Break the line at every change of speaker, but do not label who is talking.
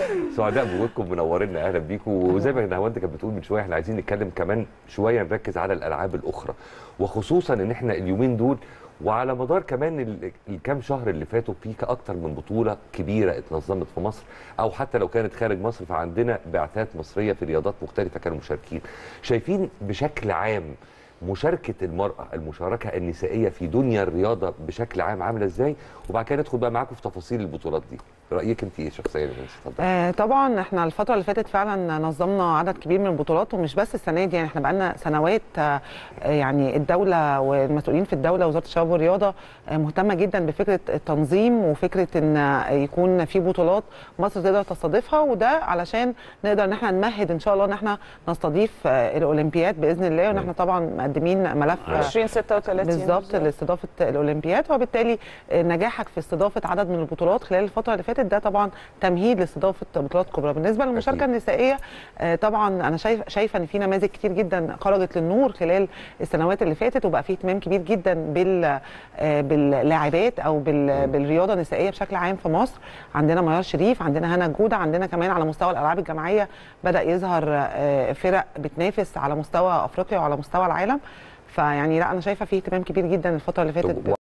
سعداء بوجودكم منورينا اهلا بيكم وزي ما نهاوند كانت بتقول من شويه احنا عايزين نتكلم كمان شويه نركز على الالعاب الاخرى وخصوصا ان احنا اليومين دول وعلى مدار كمان ال- الكام شهر اللي فاتوا في اكتر من بطوله كبيره اتنظمت في مصر او حتى لو كانت خارج مصر فعندنا بعثات مصريه في رياضات مختلفه كانوا مشاركين شايفين بشكل عام مشاركه المراه المشاركه النسائيه في دنيا الرياضه بشكل عام عامله ازاي وبعد كده ندخل بقى معاكم في تفاصيل البطولات دي رايك انت ايه شخصيا يا نانسي؟ اتفضلي.
آه طبعا احنا الفترة اللي فاتت فعلا نظمنا عدد كبير من البطولات ومش بس السنة دي يعني احنا بقالنا سنوات آه يعني الدولة والمسؤولين في الدولة وزارة الشباب والرياضة آه مهتمة جدا بفكرة التنظيم وفكرة ان آه، يكون في بطولات مصر تقدر تستضيفها وده علشان نقدر ان احنا نمهد ان شاء الله ان احنا نستضيف آه الاولمبياد باذن الله وان احنا طبعا مقدمين ملف آه،
2036
بالظبط لاستضافه الاولمبياد وبالتالي نجاحك في استضافه عدد من البطولات خلال الفتره اللي فاتت ده طبعا تمهيد لاستضافه بطولات كبرى بالنسبه للمشاركه
أكيد.
النسائيه آه، طبعا انا شايف شايفه ان في نماذج كتير جدا خرجت للنور خلال السنوات اللي فاتت وبقى في اهتمام كبير جدا بال آه، باللاعبات او بال بالرياضه النسائيه بشكل عام في مصر عندنا ميار شريف عندنا هنا جوده عندنا كمان على مستوى الالعاب الجماعيه بدا يظهر آه، فرق بتنافس على مستوى افريقيا وعلى مستوى العالم فيعني لا انا شايفه في اهتمام كبير جدا الفتره اللي فاتت
طب